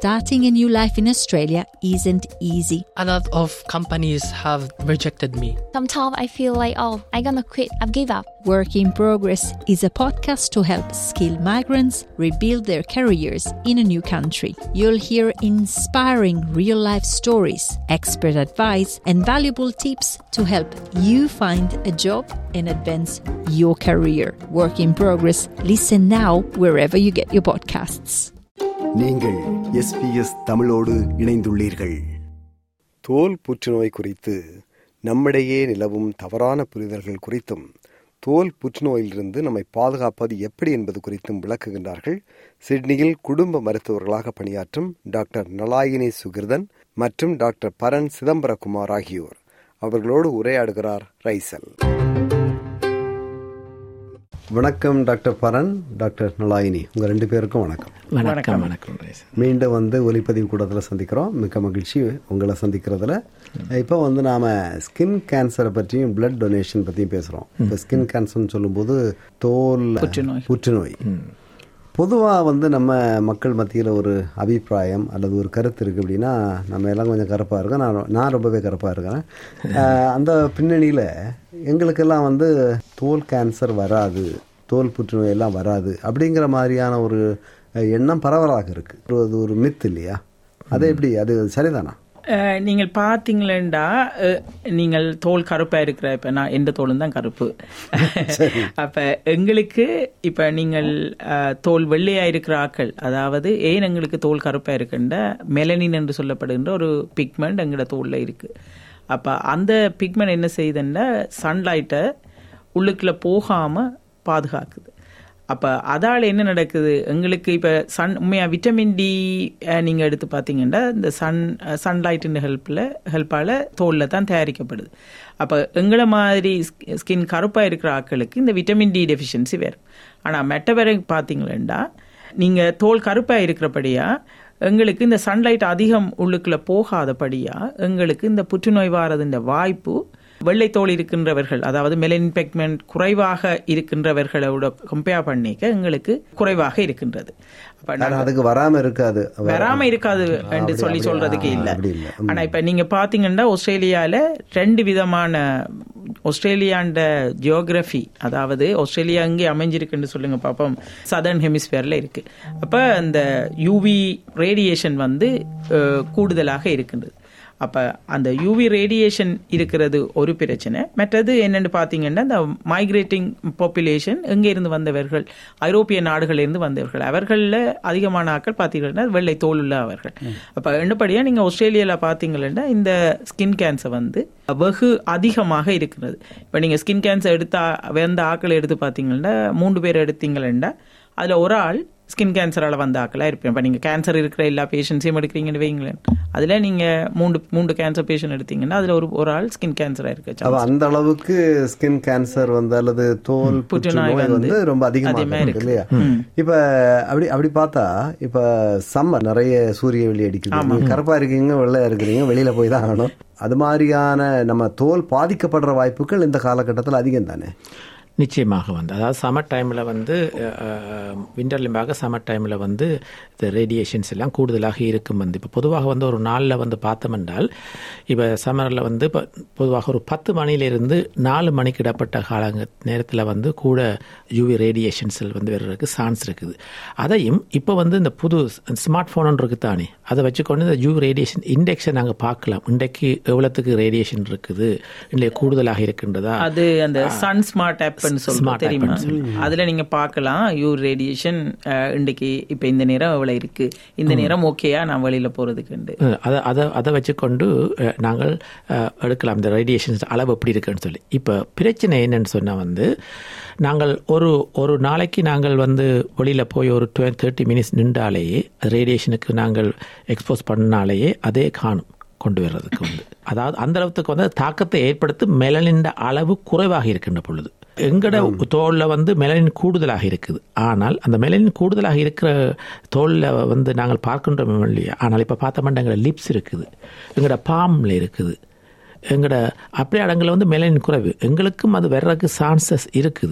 starting a new life in Australia isn't easy. A lot of companies have rejected me. Sometimes I feel like, oh, I'm gonna quit, I've give up. Work in Progress is a podcast to help skilled migrants rebuild their careers in a new country. You'll hear inspiring real life stories, expert advice, and valuable tips to help you find a job and advance your career. Work in Progress. Listen now wherever you get your podcasts. நீங்கள் SBS தமிழோடு இணைந்துள்ளீர்கள் தோல் புற்றுநோய் குறித்து நம்மிடையே நிலவும் தவறான புரிதல்கள் குறித்தும் தோல் புற்றுநோயிலிருந்து நம்மை பாதுகாப்பது எப்படி என்பது குறித்தும் விளக்குகின்றார்கள் சிட்னியில் குடும்ப மருத்துவர்களாக பணியாற்றும் டாக்டர் நலாயினி சுகிர்தன் மற்றும் டாக்டர் பரன் சிதம்பரகுமார் ஆகியோர் அவர்களோடு உரையாடுகிறார் ரைசல் வணக்கம் டாக்டர் பரன் டாக்டர் நலாயினி உங்க ரெண்டு பேருக்கும் வணக்கம் வணக்கம் வணக்கம் ரைஸ் மீண்டும் வந்து ஒலிப்பதிவு கூடத்தில் சந்திக்கிறோம் மிக்க மகிழ்ச்சி உங்களை சந்திக்கிறதுல இப்போ வந்து நாம் ஸ்கின் கேன்சரை பற்றியும் பிளட் டொனேஷன் பற்றியும் பேசுகிறோம் இப்போ ஸ்கின் கேன்சர்னு சொல்லும்போது தோல் புற்றுநோய். புற்றுநோய் பொதுவாக வந்து நம்ம மக்கள் மத்தியில் ஒரு அபிப்பிராயம் அல்லது ஒரு கருத்து இருக்குது அப்படின்னா நம்ம எல்லாம் கொஞ்சம் கருப்பாக இருக்கோம் நான் நான் ரொம்பவே கருப்பாக இருக்கிறேன் அஹ், அந்த பின்னணியில் எங்களுக்கெல்லாம் வந்து தோல் கேன்சர் வராது தோல் புற்றுநோய் எல்லாம் வராது அப்படிங்கிற மாதிரியான ஒரு அஹ், எண்ணம் பரவலாக இருக்குது அது ஒரு மித் இல்லையா அது எப்படி அது சரிதானா அஹ், நீங்கள் பார்த்தீங்களா நீங்கள் தோல் கருப்பா இருக்கிற இப்ப நான் எந்த தோலும் தான் கருப்பு அப்ப எங்களுக்கு இப்ப நீங்கள் அஹ், தோல் வெள்ளையா இருக்கிற ஆக்கள் அதாவது ஏன் எங்களுக்கு தோல் கருப்பா இருக்குன்ற மெலனின் என்று சொல்லப்படுகின்ற ஒரு பிக்மெண்ட் எங்களோட தோல்ல இருக்கு அப்ப அந்த பிக்மெண்ட் என்ன செய்யுதுன்னா சன்லைட்டை உள்ளுக்குள்ள போகாம பாதுகாக்குது அப்ப அதால என்ன நடக்குது எங்களுக்கு இப்ப சன் உண்மையா விட்டமின் டி நீங்க எடுத்து பாத்தீங்கன்னா இந்த சன் சன்லைட்டின் ஹெல்ப்ல ஹெல்ப்பால தோல்ல தான் தயாரிக்கப்படுது அப்ப எங்களை மாதிரி ஸ்கின் கருப்பா இருக்கிற ஆட்களுக்கு இந்த விட்டமின் டி டெஃபிஷியன்சி வேறு ஆனா மெட்டவரை பாத்தீங்களா நீங்க தோல் கருப்பா இருக்கிறபடியா எங்களுக்கு இந்த சன்லைட் அதிகம் உள்ளுக்குள்ள போகாதபடியா எங்களுக்கு இந்த புற்றுநோய் வாரதுன்ற வாய்ப்பு வெள்ளை தோல் இருக்கின்றவர்கள் அதாவது மெலனின் பெக்மெண்ட் குறைவாக இருக்கின்றவர்களோட கம்பேர் பண்ணிக்க எங்களுக்கு குறைவாக இருக்கின்றது அப்ப ஆனா நாங்க- அதுக்கு வராம இருக்காது வராம இருக்காது என்று அப்படி- சொல்லி அப்படி- சொல்றதுக்கு ஆ, இல்ல அப்படி இல்ல. ம். ஆனா இப்ப நீங்க பாத்தீங்கன்னா ஆஸ்திரேலியால ரெண்டு விதமான ஆஸ்திரேலியாண்ட ஜியோகிராஃபி அதாவது ஆஸ்திரேலியா அங்கே அமைஞ்சிருக்குன்னு சொல்லுங்க பாப்போம் சதர்ன் ஹெமிஸ்பியர்ல இருக்கு அப்ப அந்த யூவி ரேடியேஷன் வந்து அஹ், கூடுதலாக இருக்கின்றது அப்ப அந்த யூவி ரேடியேஷன் இருக்கிறது ஒரு பிரச்சனை மற்றது என்னன்னு பாத்தீங்கன்னா இந்த மைக்ரேட்டிங் பாப்புலேஷன் எங்க இருந்து வந்தவர்கள் ஐரோப்பிய நாடுகளில் இருந்து வந்தவர்கள் அவர்கள்ல அதிகமான ஆட்கள் பாத்தீங்கன்னா வெள்ளை தோல் உள்ள அவர்கள் அப்ப என்னப்படியா நீங்க ஆஸ்திரேலியால பாத்தீங்கன்னா இந்த ஸ்கின் கேன்சர் வந்து வெகு அதிகமாக இருக்கிறது இப்ப நீங்க ஸ்கின் கேன்சர் எடுத்தா வந்த ஆட்களை எடுத்து பாத்தீங்கன்னா மூன்று பேர் எடுத்தீங்கன்னா அதுல ஒரு ஆள் ஸ்கின் கேன்சரால வந்த ஆக்களா இருப்பேன் இப்ப நீங்க கேன்சர் இருக்கிற எல்லா பேஷண்ட்ஸையும் எடுக்கிறீங்கன்னு வைங்களேன் அதுல நீங்க மூன்று மூன்று கேன்சர் பேஷண்ட் எடுத்தீங்கன்னா அதுல ஒரு ஒரு ஆள் ஸ்கின் கேன்சரா இருக்கு அப்ப அந்த அளவுக்கு ஸ்கின் கேன்சர் வந்து அல்லது தோல் புற்றுநோய் வந்து வந்து ரொம்ப அதிகமா அதிகமா இருக்கு இருக்கு. இல்லையா இப்ப அப்படி அப்படி பார்த்தா இப்ப சம்மர் நிறைய சூரிய வெளி அடிக்குது நீங்க கருப்பா இருக்கீங்க வெள்ளையா இருக்கிறீங்க வெளியில போய் தான் ஆகணும் அது மாதிரியான நம்ம தோல் பாதிக்கப்படுற வாய்ப்புகள் இந்த காலகட்டத்தில் அதிகம் தானே நிச்சயமாக வந்து அதாவது சம்மர் டைமில் வந்து விண்டர்லிம்பாக சம்மர் டைமில் வந்து இந்த ரேடியேஷன்ஸ் எல்லாம் கூடுதலாக இருக்கும் வந்து இப்போ பொதுவாக வந்து ஒரு நாளில் வந்து பார்த்தோம் என்றால் இப்போ சம்மரில் வந்து இப்போ பொதுவாக ஒரு பத்து மணியிலிருந்து நாலு மணிக்கு இடப்பட்ட கால நேரத்தில் வந்து கூட யூவி ரேடியேஷன்ஸ் வந்து வர்றதுக்கு சான்ஸ் இருக்குது அதையும் இப்போ வந்து இந்த புது ஸ்மார்ட் ஃபோன் இருக்கு தானே அதை வச்சுக்கொண்டு இந்த யூவி ரேடியேஷன் இண்டெக்ஸை நாங்கள் பார்க்கலாம் இன்றைக்கு எவ்வளோத்துக்கு ரேடியேஷன் இருக்குது இல்லை கூடுதலாக இருக்கின்றதா அது அந்த சன் ஸ்மார்ட் ஆப்னு சொல்லுவோம் Smart app தெரியுமா ன்னு அதுல நீங்க பார்க்கலாம் யூ ரேடியேஷன் இன்றைக்கு இப்ப இந்த நேரம் எவ்வளவு இருக்கு இந்த நேரம் ஓகேயா நான் வெளியில போறதுக்கு அஹ் அதை அதை அதை வச்சுக்கொண்டு அஹ், நாங்கள் அஹ், எடுக்கலாம் இந்த ரேடியேஷன்ஸ் அளவு எப்படி இருக்குன்னு சொல்லி இப்போ பிரச்சனை என்னன்னு சொன்னால் வந்து நாங்கள் ஒரு ஒரு நாளைக்கு நாங்கள் வந்து வெளியில் போய் ஒரு டுவெல் தேர்ட்டி மினிட்ஸ் நின்றாலேயே ரேடியேஷனுக்கு நாங்கள் எக்ஸ்போஸ் பண்ணாலேயே அதே காணும் கொண்டு வர்றதுக்கு வந்து அதாவது அந்த அளவுக்கு வந்து தாக்கத்தை ஏற்படுத்தும் மெலனின் அளவு குறைவாக இருக்கின்ற பொழுது எங்கட தோல்ல வந்து மெலனின் கூடுதலாக இருக்குது ஆனால் அந்த மெலனின் கூடுதலாக இருக்கிற தோல்ல வந்து நாங்கள் பார்க்கின்றோம் இல்லையா ஆனால் இப்போ பார்த்தோம்னா எங்களோட லிப்ஸ் இருக்குது எங்களோட பாம்ல இருக்குது எங்களோட அப்படியே இடங்களில் வந்து மெலனின் குறைவு எங்களுக்கும் அது வர்றதுக்கு சான்சஸ் இருக்குது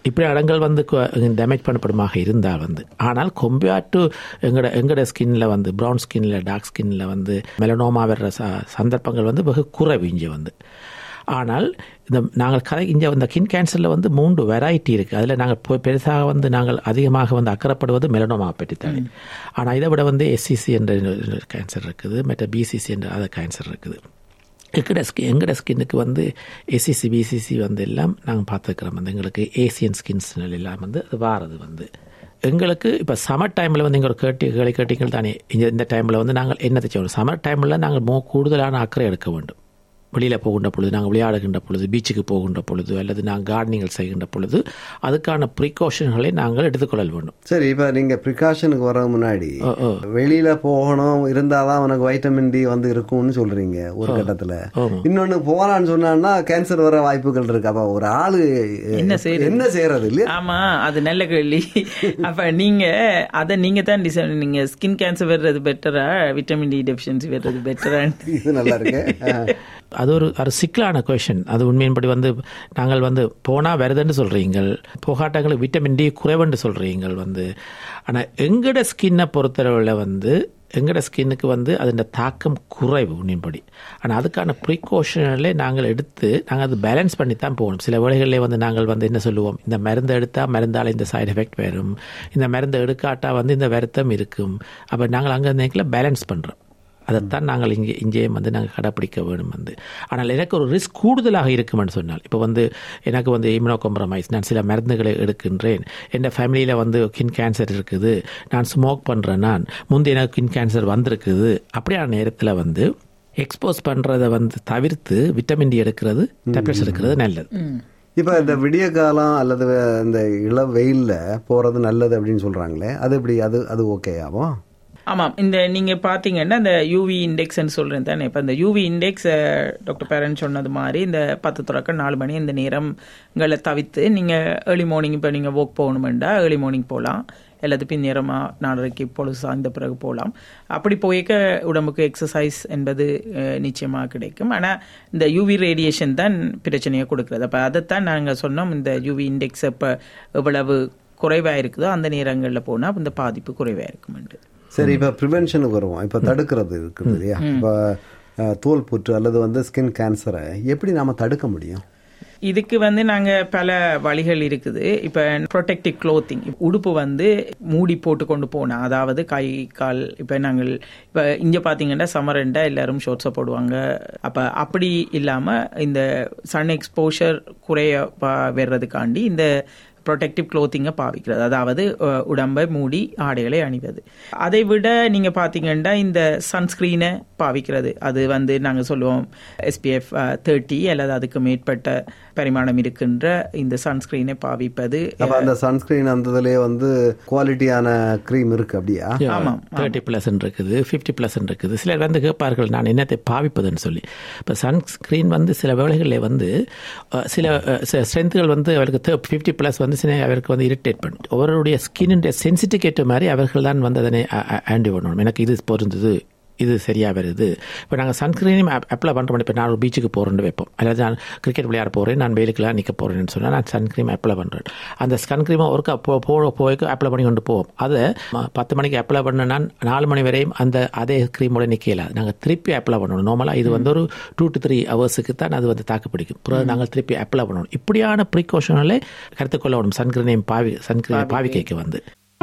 இப்படி இடங்கள் வந்து டேமேஜ் பண்ணப்படுமாக இருந்தால் வந்து ஆனால் கொம்பேர் டு எங்கட எங்கட ஸ்கின்ல வந்து ப்ரௌன் ஸ்கின்ல டார்க் ஸ்கின்ல வந்து மெலனோமா வர்ற ச சந்தர்ப்பங்கள் வந்து வெகு குறைவு இங்கே வந்து ஆனால் இந்த நாங்கள் கதை இங்கே இந்த கின் கேன்சரில் வந்து மூன்று வெரைட்டி இருக்குது அதில் நாங்கள் போய் பெருசாக வந்து நாங்கள் அதிகமாக வந்து அக்கறைப்படுவது மெலனோமா பற்றித்தானே ஆனால் இதை விட வந்து எஸ்சிசி என்ற கேன்சர் இருக்குது மற்ற பிசிசி என்ற அதர் கேன்சர் இருக்குது எங்கட ஸ்கின் எங்கட ஸ்கின்னுக்கு வந்து எஸ்சிசி பிசிசி வந்து எல்லாம் நாங்கள் பார்த்துக்கிறோம் வந்து எங்களுக்கு ஏசியன் ஸ்கின்ஸ் எல்லாம் வந்து அது வாரது வந்து எங்களுக்கு இப்போ சம்மர் டைமில் வந்து எங்களோட கேட்டி கேள்வி கேட்டீங்கள் தானே இந்த இந்த டைமில் வந்து நாங்கள் என்னத்தை செய்யணும் சம்மர் டைமில் நாங்கள் மோ கூடுதலான அக்கறை எடுக்க வேண்டும் வெளியில் போகின்ற பொழுது நாங்கள் விளையாடுகின்ற பொழுது பீச்சுக்கு போகின்ற பொழுது அல்லது நாங்கள் கார்டனிங்கள் செய்கின்ற பொழுது அதுக்கான ப்ரிகாஷன்களை நாங்கள் எடுத்துக்கொள்ள வேண்டும் சரி இப்ப நீங்க ப்ரிகாஷனுக்கு வர முன்னாடி ஓ, ஓ. வெளியில போகணும் இருந்தாதான் உனக்கு வைட்டமின் டி வந்து இருக்கும்னு சொல்றீங்க ஒரு கட்டத்துல ஆமா. இன்னொன்னு போறான்னு சொன்னான்னா கேன்சர் வர வாய்ப்புகள் இருக்கு அப்ப ஒரு ஆளு என்ன செய்யறது? என்ன செய்யறது இல்லையா ஆமா அது நல்ல கேள்வி அப்ப நீங்க அத நீங்க தான் டிசைன் நீங்க ஸ்கின் கேன்சர் வர்றது பெட்டரா விட்டமின் டி டெஃபிஷியன்சி வர்றது பெட்டரா இது நல்லா இருக்கு அது ஒரு ஒரு சிக்கலான கொஷின் அது உண்மையின்படி வந்து நாங்கள் வந்து போனால் வருதுன்னு சொல்கிறீங்கள் போகாட்டங்களுக்கு விட்டமின் டி குறைவுன்னு சொல்கிறீங்கள் வந்து ஆனால் எங்கட ஸ்கின்னை பொறுத்தளவில் வந்து எங்கட ஸ்கின்னுக்கு வந்து அதன் தாக்கம் குறைவு உண்மையின்படி ஆனால் அதுக்கான ப்ரிகாஷனில் நாங்கள் எடுத்து நாங்கள் அது பேலன்ஸ் பண்ணி தான் போகணும் சில வேளைகளில் வந்து நாங்கள் வந்து என்ன சொல்லுவோம் இந்த மருந்து எடுத்தால் மருந்தால் இந்த சைடு எஃபெக்ட் வரும் இந்த மருந்து எடுக்காட்டா வந்து இந்த வருத்தம் இருக்கும் அப்போ நாங்கள் அங்கே நேரத்தில் பேலன்ஸ் பண்ணுறோம் அதைத்தான் நாங்கள் இங்கே இங்கேயே வந்து நாங்கள் கடைப்பிடிக்க வேணும் வந்து ஆனால் எனக்கு ஒரு ரிஸ்க் கூடுதலாக இருக்குமென்னு சொன்னால் இப்போ வந்து எனக்கு வந்து இம்யூனோ காம்ப்ரமைஸ் நான் சில மருந்துகளை எடுக்கின்றேன் என் ஃபேமிலியில் வந்து கின் கேன்சர் இருக்குது நான் ஸ்மோக் பண்ணுறேன் நான் முந்தைய எனக்கு கின் கேன்சர் வந்திருக்குது அப்படியான நேரத்தில் வந்து எக்ஸ்போஸ் பண்ணுறதை வந்து தவிர்த்து விட்டமின் டி எடுக்கிறது டேப்லெட்ஸ் எடுக்கிறது நல்லது இப்ப இந்த விடிய காலம் அல்லது இந்த இள வெயில்ல போறது நல்லது அப்படின்னு சொல்றாங்களே அது எப்படி அது அது ஓகே ஆகும் ஆமாம் இந்த நீங்க பாத்தீங்கன்னா இந்த யூவி இண்டெக்ஸ்ன்னு சொல்றேன் தானே இப்ப இந்த யூவி இண்டெக்ஸ் டாக்டர் பேரன் சொன்னது மாதிரி இந்த பத்து துறக்க நாலு மணி இந்த நேரங்களை தவிர்த்து நீங்க ஏர்லி மார்னிங் இப்ப நீங்க ஒர்க் போகணுமெண்டா ஏர்லி மார்னிங் போகலாம் அல்லது பின்னேரமா நாலரைக்கு பொழுது சாய்ந்த பிறகு போகலாம் அப்படி போய்க்க உடம்புக்கு எக்ஸசைஸ் என்பது அஹ், நிச்சயமா கிடைக்கும் ஆனா இந்த யூவி ரேடியேஷன் தான் பிரச்சனையை கொடுக்கிறது அப்ப அதைத்தான் நாங்க சொன்னோம் இந்த யூவி இண்டெக்ஸ் இப்ப எவ்வளவு குறைவா இருக்குதோ அந்த நேரங்களில் போனா இந்த பாதிப்பு குறைவா இருக்குமென்று சரி இப்ப ப்ரிவென்ஷனுக்கு வருவோம் இப்ப தடுக்கிறது இருக்குது இல்லையா இப்ப அஹ், தோல் புற்று அல்லது வந்து ஸ்கின் கேன்சரை எப்படி நாம தடுக்க முடியும் இதுக்கு வந்து நாங்க பல வழிகள் இருக்குது இப்ப ப்ரொடெக்டிவ் க்ளோத்திங் உடுப்பு வந்து மூடி போட்டு கொண்டு போனா அதாவது கை கால் இப்ப நாங்கள் இப்ப இங்க பாத்தீங்கன்னா சம்மரண்டா எல்லாரும் ஷோர்ட்ஸை போடுவாங்க அப்ப அப்படி இல்லாம இந்த சன் எக்ஸ்போஷர் குறைய ப- வர்றதுக்காண்டி இந்த ப்ரொடெக்டிவ் க்ளோத்திங்கை பாவிக்கிறது அதாவது அஹ், உடம்பை மூடி ஆடைகளை அணிவது அதை விட நீங்க பாத்தீங்கன்னா இந்த சன்ஸ்கிரீனை பாவிக்கிறது அது வந்து நாங்க சொல்லுவோம் எஸ்பிஎஃப் தேர்ட்டி அல்லது அதுக்கு மேற்பட்ட பரிமாணம் இருக்கின்ற இந்த சன்ஸ்கிரீனை பாவிப்பது அப்ப அந்த சன்ஸ்கிரீன் அந்த இதுலயே வந்து குவாலிட்டியான க்ரீம் இருக்கு அப்படியா ஆமாம் தேர்ட்டி ப்ளஸ் இருக்குது ஃபிஃப்டி ப்ளஸ் இருக்குது சிலர் வந்து கேட்பார்கள் நான் என்னத்தை பாவிப்பதுன்னு சொல்லி இப்போ சன்ஸ்க்ரீன் வந்து சில வேளைகளில் வந்து அஹ், சில ஸ்ட்ரென்த்துகள் வந்து அவருக்கு ஃபிஃப்டி ப்ளஸ் வந்து சில அவருக்கு வந்து இரிட்டேட் பண்ணும் அவருடைய ஸ்கின்னுடைய சென்சிட்டிவ் ஏற்ற மாதிரி அவர்கள் தான் வந்து அதனை ஆண்டி பண்ணணும் எனக்கு இது பொருந்தது இது சரியா வருது இப்போ நாங்கள் சன்ஸ்கிரீனையும் அப்ளை பண்ணுறோம் இப்போ நான் ஒரு பீச்சுக்கு போகிறேன்னு வைப்போம் அதாவது நான் கிரிக்கெட் விளையாட போகிறேன் நான் வெயிலுக்குலாம் நிற்க போகிறேன்னு சொன்னால் நான் சன்ஸ்கிரீம் அப்ளை பண்ணுறேன் அந்த சன்ஸ்கிரீமை ஒருக்கா போ போக போய்க்கு அப்ளை பண்ணி கொண்டு போவோம் அதை ம- பத்து மணிக்கு அப்ளை பண்ணனா நாலு மணி வரையும் அந்த அதே க்ரீமோட நிற்கல நாங்கள் திருப்பி அப்ளை பண்ணணும் நார்மலாக இது வந்து ஒரு டூ டு த்ரீ ஹவர்ஸுக்கு தான் அது வந்து தாக்கு பிடிக்கும் பிறகு நாங்கள் திருப்பி அப்ளை பண்ணணும் இப்படியான ப்ரிகாஷனில் கருத்துக்கொள்ள வேணும் சன்ஸ்கிரீனையும் பாவி சன்ஸ்கிரீனை பாவிக்கைக்கு வந்து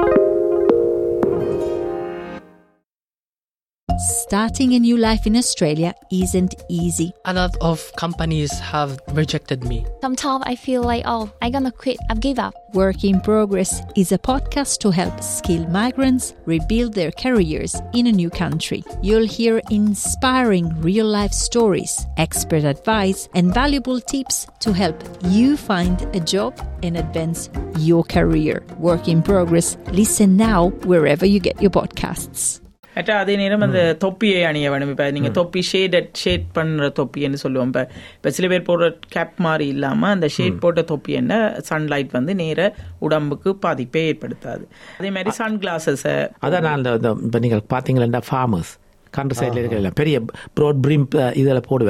Starting a new life in Australia isn't easy. A lot of companies have rejected me. Sometimes I feel like, oh, I'm gonna quit. I've give up. Work in Progress is a podcast to help skilled migrants rebuild their careers in a new country. You'll hear inspiring real life stories, expert advice, and valuable tips to help you find a job and advance your career. Work in Progress. Listen now wherever you get your podcasts. மற்ற அதே நேரம் அந்த தொப்பியை அணிய வேணும் இப்ப நீங்க தொப்பி ஷேட் ஷேட் பண்ற தொப்பின்னு சொல்லுவோம் இப்ப இப்ப சில பேர் போடுற கேப் மாதிரி இல்லாம அந்த ஷேட் போட்ட தொப்பி என்ன சன்லைட் வந்து நேர உடம்புக்கு பாதிப்பே ஏற்படுத்தாது அதே மாதிரி சன் கிளாஸஸ் அதான் நான் அந்த இப்போ நீங்கள் பார்த்தீங்களா ஃபார்மர்ஸ் கண்ட்ரி சைடில் இருக்கிற பெரிய ப்ரோட் பிரிம் இதில் போடுவார்கள்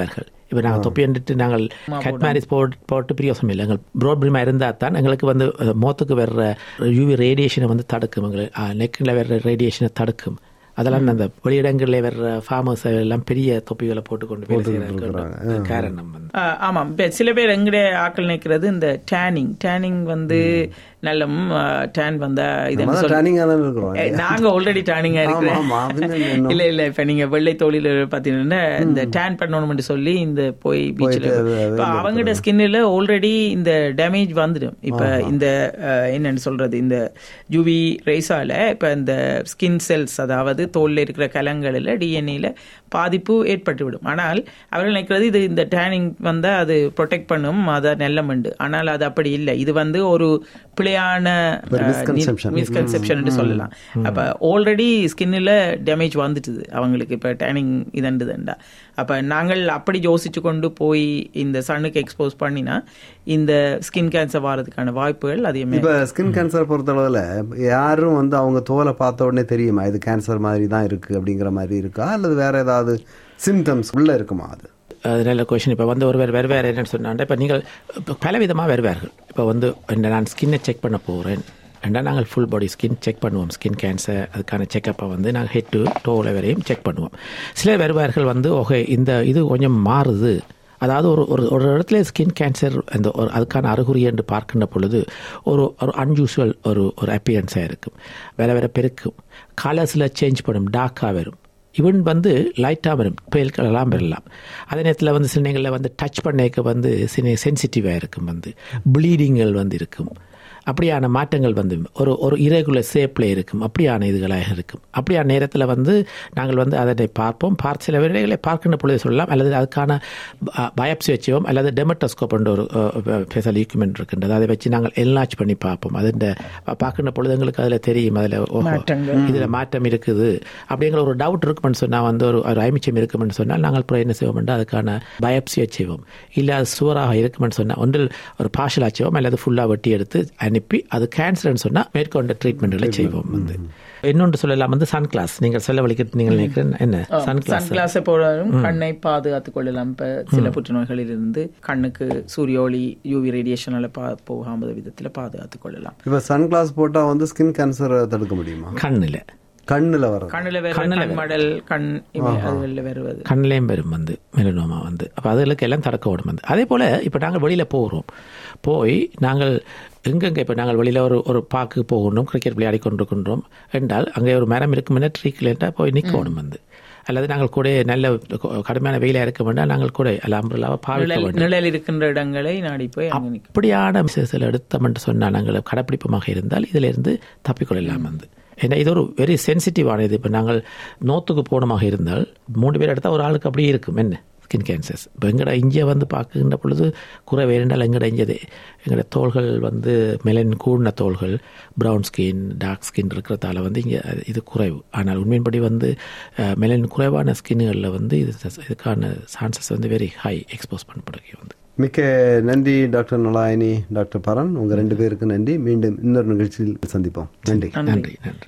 இப்போ நாங்கள் தொப்பி வந்துட்டு நாங்கள் கட் மேரிஸ் போட்டு போட்டு பிரியோசனம் இல்லை எங்கள் ப்ரோப்ரிமா இருந்தால் தான் எங்களுக்கு வந்து அஹ், முகத்துக்கு வர்ற யூவி ரேடியேஷனை வந்து தடுக்கும் எங்களுக்கு நெக்கில் வர்ற ரேடியேஷனை தடுக்கும் அதெல்லாம் அந்த வெளியிடங்களில் வர்ற ஃபார்மர்ஸ் எல்லாம் பெரிய தொப்பிகளை போட்டுக்கொண்டு வேலை செய்யறாங்க காரணம் வந்து ஆ, ஆமாம் இப்ப சில பேர் எங்கடைய ஆக்கள் நிற்கிறது இந்த டேனிங் டேனிங் வந்து நல்ல டேன் வந்தா இது நம்ம தான் ட்ரைனிங்காக தானே இருக்கிறோம் ஏ, நாங்க ஆல்ரெடி டேனிங்கா ஆமா, இருக்கிறோம் ஆமா, அதுன்னு என்ன? இல்ல இல்ல இப்ப நீங்க வெள்ளை தோழில பாத்தீங்கன்னா இந்த டேன் பண்ணணும்னு சொல்லி இந்த போய் பீச்ல அது இப்ப அவங்கட ஸ்கின்ல ஆல்ரெடி இந்த டேமேஜ் வந்துடும் இப்ப இந்த அஹ், என்னன்னு சொல்றது இந்த யூவி ரேஸால இப்ப இந்த ஸ்கின் செல்ஸ் அதாவது தோல்ல இருக்கிற கலங்களில் டிஎன்ஏல பாதிப்பு ஏற்பட்டு விடும் ஆனால் அவர்கள் நினைக்கிறது இது இந்த டேனிங் வந்தா அது ப்ரொடெக்ட் பண்ணும் அதை நல்லமண்டு ஆனால் அது அப்படி இல்லை இது வந்து ஒரு பிழையான misconception. மிஸ்கன்செப்ஷன் சொல்லலாம் அப்ப ஆல்ரெடி ஸ்கின்ல டேமேஜ் வந்துட்டுது அவங்களுக்கு இப்ப டேனிங் இதண்டுதுண்டா அப்ப நாங்கள் அப்படி யோசிச்சு கொண்டு போய் இந்த சன்னுக்கு எக்ஸ்போஸ் பண்ணினா இந்த ஸ்கின் கேன்சர் வர்றதுக்கான வாய்ப்புகள் அதிகமே இப்போ ஸ்கின் கேன்சர் பொறுத்தளவில் யாரும் வந்து அவங்க தோலை பார்த்த உடனே தெரியுமா இது கேன்சர் மாதிரி தான் இருக்கு அப்படிங்கிற மாதிரி இருக்கா அல்லது வேற ஏதாவது சிம்டம்ஸ் உள்ள இருக்குமா அது அது நல்ல கொஷின் இப்போ வந்து ஒருவர் வேறு வேறு என்னன்னு சொன்னாண்ட இப்போ நீங்கள் இப்போ பலவிதமாக வருவார்கள் இப்போ வந்து இந்த நான் ஸ்கின்னை செக் பண்ண போகிறேன் ஏன்னா நாங்கள் ஃபுல் பாடி ஸ்கின் செக் பண்ணுவோம் ஸ்கின் கேன்சர் அதுக்கான செக்கப்பை வந்து நாங்கள் ஹெட் டு டோவில் வரையும் செக் பண்ணுவோம் சில வருவார்கள் வந்து ஓகே இந்த இது கொஞ்சம் மாறுது அதாவது ஒரு ஒரு ஒரு இடத்துல ஸ்கின் கேன்சர் அந்த ஒரு அதுக்கான அறிகுறி என்று பார்க்கின்ற பொழுது ஒரு ஒரு அன்யூஸ்வல் ஒரு ஒரு அப்பியரன்ஸாக இருக்கும் வேற வேற பெருக்கும் கலர்ஸில் சேஞ்ச் பண்ணும் டார்க்காக வரும் இவன் வந்து லைட்டாக வரும் பேல் கலர்லாம் வரலாம் அதே நேரத்தில் வந்து சில நேரங்களில் வந்து டச் பண்ணேக்க வந்து சில சென்சிட்டிவாக இருக்கும் வந்து ப்ளீடிங்கள் வந்து இருக்கும் அப்படியான மாற்றங்கள் வந்து ஒரு ஒரு இரகுலர் ஷேப்பில் இருக்கும் அப்படியான இதுகளாக இருக்கும் அப்படியான நேரத்தில் வந்து நாங்கள் வந்து அதனை பார்ப்போம் பார்த்து சில வேலைகளை பார்க்கின்ற பொழுது சொல்லலாம் அல்லது அதுக்கான பயாப்சி வச்சுவோம் அல்லது டெமட்டோஸ்கோப் என்ற ஒரு ஸ்பெஷல் ஈக்குமெண்ட் இருக்கின்றது அதை வச்சு நாங்கள் என்லாச் பண்ணி பார்ப்போம் அது இந்த பார்க்கின்ற பொழுது எங்களுக்கு அதில் தெரியும் அதில் மாற்றங்கள். இதில் மாற்றம் இருக்குது அப்படிங்கிற ஒரு டவுட் இருக்குமென்னு சொன்னால் வந்து ஒரு ஒரு ஐமிச்சம் இருக்குமென்னு சொன்னால் நாங்கள் அப்புறம் என்ன செய்வோம் அதுக்கான பயாப்சியை செய்வோம் இல்லை அது சுவராக இருக்குமென்னு சொன்னால் ஒன்றில் ஒரு பார்ஷலாக செய்வோம் அல்லது ஃபுல்லாக வெட்டி எடுத்து அனுப்பி அது கேன்சர்னு சொன்னால் மேற்கொண்ட ட்ரீட்மெண்ட்களை செய்வோம் வந்து இன்னொன்று சொல்லலாம் வந்து சன் கிளாஸ் நீங்கள் சொல்ல வலிக்கிறது நீங்கள் நினைக்கிறேன் என்ன சன் கிளாஸ் சன் கிளாஸ் போடாலும் கண்ணை பாதுகாத்துக் கொள்ளலாம் இப்ப சில புற்றுநோய்களில் இருந்து கண்ணுக்கு சூரிய ஒளி யூவி ரேடியேஷனால பா போகாத விதத்துல பாதுகாத்துக் கொள்ளலாம் இப்போ சன் கிளாஸ் போட்டால் வந்து ஸ்கின் கேன்சரை தடுக்க முடியுமா கண்ணில் கண்ணில் வர கண்ணுல வேற கண் மடல் கண் இவை அதுகளில் வருவது கண்ணிலையும் வரும் வந்து மெலனோமா வந்து அப்போ அதுகளுக்கு எல்லாம் தடுக்க விடும் வந்து அதே போல் இப்போ நாங்கள் வெளியில் போகிறோம் போய் நாங்கள் எங்கெங்கே இப்போ நாங்கள் வெளியில் ஒரு ஒரு பார்க்கு போகணும் கிரிக்கெட் விளையாடி கொண்டிருக்கின்றோம் என்றால் அங்கே ஒரு மரம் இருக்கும் என்ன ட்ரீக்கில் என்றால் போய் நிற்கணும் வந்து அல்லது நாங்கள் கூட நல்ல கடுமையான வெயிலாக இருக்க வேண்டாம் நாங்கள் கூட அல்ல அம்பலாவை பாவிக்க நிழல் வேண்டும் நிழல் இருக்கின்ற இடங்களை நாடி போய் அங்க நிற்கும் அப்படியான விசேஷத்தில் எடுத்தோம் என்று சொன்னால் நாங்கள் கடைப்பிடிப்பமாக இருந்தால் இதிலிருந்து தப்பிக்கொள்ளலாம் வந்து ஏன்னா இது ஒரு வெரி சென்சிட்டிவான இது இப்போ நாங்கள் நோத்துக்கு போனமாக இருந்தால் மூணு பேர் எடுத்தால் ஒரு ஆளுக்கு அப்படியே இருக்கும் என்ன ஸ்கின் கேன்சர்ஸ் இப்போ எங்கட இங்கே வந்து பார்க்கின்ற பொழுது குறை வேண்டால் எங்கட இங்கே எங்களோட தோள்கள் வந்து மெலன் கூடின தோள்கள் ப்ரௌன் ஸ்கின் டார்க் ஸ்கின் இருக்கிறதால வந்து இங்கே இது குறைவு ஆனால் உண்மையின்படி வந்து மெலன் குறைவான ஸ்கின்களில் வந்து இது இதுக்கான சான்சஸ் வந்து வெரி ஹை எக்ஸ்போஸ் பண்ணப்படுகிறது வந்து மிக்க நன்றி டாக்டர் நலாயினி டாக்டர் பரன் உங்க ரெண்டு பேருக்கு நன்றி மீண்டும் இன்னொரு நிகழ்ச்சியில் சந்திப்போம் நன்றி நன்றி நன்றி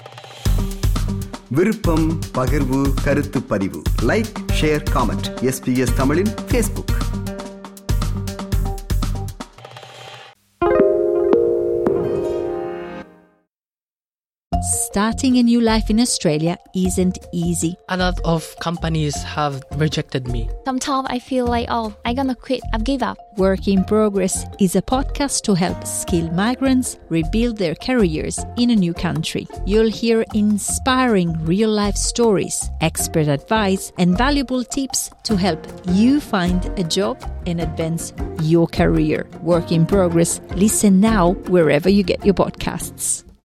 விருப்பம் பகிர்வு கருத்து பதிவு லைக் ஷேர் காமெண்ட் எஸ்பிஎஸ் தமிழின் Facebook Starting a new life in Australia isn't easy. A lot of companies have rejected me. Sometimes I feel like, oh, I'm gonna quit. I've give up. Work in Progress is a podcast to help skilled migrants rebuild their careers in a new country. You'll hear inspiring real life stories, expert advice, and valuable tips to help you find a job and advance your career. Work in Progress. Listen now wherever you get your podcasts.